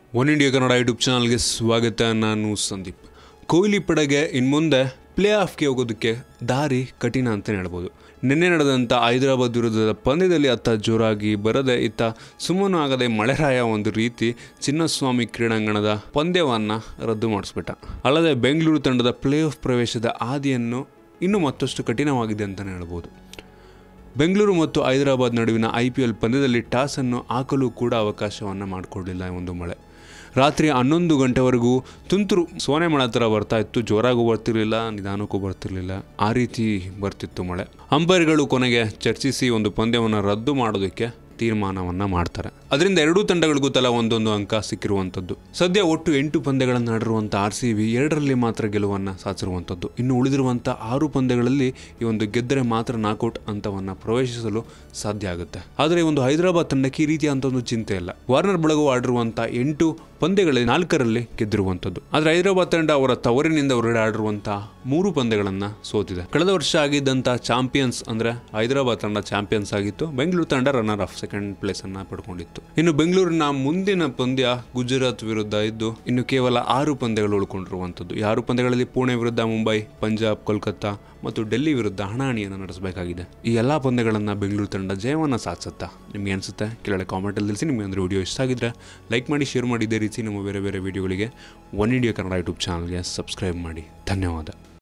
one India Kannada YouTube ಚಾನಲ್ಗೆ ಸ್ವಾಗತ ನಾನು ಸಂದೀಪ್ ಕೊಹ್ಲಿ ಪಡೆಗೆ ಇನ್ನು ಮುಂದೆ ಪ್ಲೇ ಆಫ್ಗೆ ಹೋಗೋದಕ್ಕೆ ದಾರಿ ಕಠಿಣ ಅಂತಲೇ ಹೇಳ್ಬೋದು ನಿನ್ನೆ ನಡೆದಂಥ ಹೈದರಾಬಾದ್ ವಿರುದ್ಧದ ಪಂದ್ಯದಲ್ಲಿ ಅತ್ತ ಜೋರಾಗಿ ಬರದೆ ಇತ್ತ ಸುಮ್ಮನು ಆಗದೆ ಮಳೆರಾಯ ಒಂದು ರೀತಿ ಚಿನ್ನಸ್ವಾಮಿ ಕ್ರೀಡಾಂಗಣದ ಪಂದ್ಯವನ್ನು ರದ್ದು ಮಾಡಿಸ್ಬಿಟ್ಟ ಅಲ್ಲದೆ ಬೆಂಗಳೂರು ತಂಡದ ಪ್ಲೇ ಆಫ್ ಪ್ರವೇಶದ ಹಾದಿಯನ್ನು ಇನ್ನೂ ಮತ್ತಷ್ಟು ಕಠಿಣವಾಗಿದೆ ಅಂತಲೇ ಹೇಳ್ಬೋದು ಬೆಂಗಳೂರು ಮತ್ತು ಹೈದರಾಬಾದ್ ನಡುವಿನ ಐ ಪಿ ಎಲ್ ಪಂದ್ಯದಲ್ಲಿ ಟಾಸನ್ನು ಹಾಕಲು ಕೂಡ ಅವಕಾಶವನ್ನು ಮಾಡಿಕೊಡಲಿಲ್ಲ ಈ ಒಂದು ಮಳೆ ರಾತ್ರಿ ಹನ್ನೊಂದು ಗಂಟೆವರೆಗೂ ತುಂತುರು ಸೋನೆ ಮಳೆ ಥರ ಬರ್ತಾ ಇತ್ತು ಜೋರಾಗೂ ಬರ್ತಿರ್ಲಿಲ್ಲ ನಿಧಾನಕ್ಕೂ ಬರ್ತಿರ್ಲಿಲ್ಲ ಆ ರೀತಿ ಬರ್ತಿತ್ತು ಮಳೆ ಅಂಪೈರ್ಗಳು ಕೊನೆಗೆ ಚರ್ಚಿಸಿ ಒಂದು ಪಂದ್ಯವನ್ನು ರದ್ದು ಮಾಡೋದಕ್ಕೆ ತೀರ್ಮಾನವನ್ನು ಮಾಡ್ತಾರೆ ಅದರಿಂದ ಎರಡೂ ತಂಡಗಳಿಗೂ ತಲಾ ಒಂದೊಂದು ಅಂಕ ಸಿಕ್ಕಿರುವಂಥದ್ದು ಸದ್ಯ ಒಟ್ಟು ಎಂಟು ಪಂದ್ಯಗಳನ್ನು ಆಡಿರುವಂಥ ಆರ್ ಸಿ ಬಿ ಎರಡರಲ್ಲಿ ಮಾತ್ರ ಗೆಲುವನ್ನು ಸಾಧಿಸಿರುವಂಥದ್ದು ಇನ್ನು ಉಳಿದಿರುವಂಥ ಆರು ಪಂದ್ಯಗಳಲ್ಲಿ ಈ ಒಂದು ಗೆದ್ದರೆ ಮಾತ್ರ ನಾಕೌಟ್ ಹಂತವನ್ನು ಪ್ರವೇಶಿಸಲು ಸಾಧ್ಯ ಆಗುತ್ತೆ ಆದರೆ ಈ ಒಂದು ಹೈದರಾಬಾದ್ ತಂಡಕ್ಕೆ ಈ ರೀತಿಯ ಒಂದು ಚಿಂತೆ ಇಲ್ಲ ವಾರ್ನರ್ ಬಳಗು ಆಡಿರುವಂಥ ಎಂಟು ಪಂದ್ಯಗಳಲ್ಲಿ ನಾಲ್ಕರಲ್ಲಿ ಗೆದ್ದಿರುವಂಥದ್ದು ಆದರೆ ಹೈದರಾಬಾದ್ ತಂಡ ಅವರ ತವರಿನಿಂದ ಹೊರಗಡೆ ಆಡಿರುವಂಥ ಮೂರು ಪಂದ್ಯಗಳನ್ನು ಸೋತಿದೆ ಕಳೆದ ವರ್ಷ ಆಗಿದ್ದಂಥ ಚಾಂಪಿಯನ್ಸ್ ಅಂದರೆ ಹೈದರಾಬಾದ್ ತಂಡ ಚಾಂಪಿಯನ್ಸ್ ಆಗಿತ್ತು ಬೆಂಗಳೂರು ತಂಡ ರನ್ನರ್ ಆಫ್ ಸೆಕೆಂಡ್ ಪ್ಲೇಸ್ ಅನ್ನ ಪಡ್ಕೊಂಡಿತ್ತು ಇನ್ನು ಬೆಂಗಳೂರಿನ ಮುಂದಿನ ಪಂದ್ಯ ಗುಜರಾತ್ ವಿರುದ್ಧ ಇದ್ದು ಇನ್ನು ಕೇವಲ ಆರು ಪಂದ್ಯಗಳು ಉಳ್ಕೊಂಡಿರುವಂಥದ್ದು ಈ ಆರು ಪಂದ್ಯಗಳಲ್ಲಿ ಪುಣೆ ವಿರುದ್ಧ ಮುಂಬೈ ಪಂಜಾಬ್ ಕೋಲ್ಕತ್ತಾ ಮತ್ತು ಡೆಲ್ಲಿ ವಿರುದ್ಧ ಹಣಾಹಣಿಯನ್ನು ನಡೆಸಬೇಕಾಗಿದೆ ಈ ಎಲ್ಲ ಪಂದ್ಯಗಳನ್ನು ಬೆಂಗಳೂರು ತಂಡ ಜಯವನ್ನು ಸಾಧಿಸುತ್ತಾ ನಿಮಗೆ ಅನಿಸುತ್ತೆ ಕೆಳಗಡೆ ಕಾಮೆಂಟಲ್ಲಿ ತಿಳಿಸಿ ನಿಮಗೆ ಅಂದರೆ ವಿಡಿಯೋ ಇಷ್ಟ ಆಗಿದ್ರೆ ಲೈಕ್ ಮಾಡಿ ಶೇರ್ ಮಾಡಿ ಇದೇ ರೀತಿ ನಮ್ಮ ಬೇರೆ ಬೇರೆ ವಿಡಿಯೋಗಳಿಗೆ ಒನ್ ಇಂಡಿಯಾ ಕನ್ನಡ ಯೂಟ್ಯೂಬ್ ಚಾನಲ್ಗೆ ಸಬ್ಸ್ಕ್ರೈಬ್ ಮಾಡಿ ಧನ್ಯವಾದ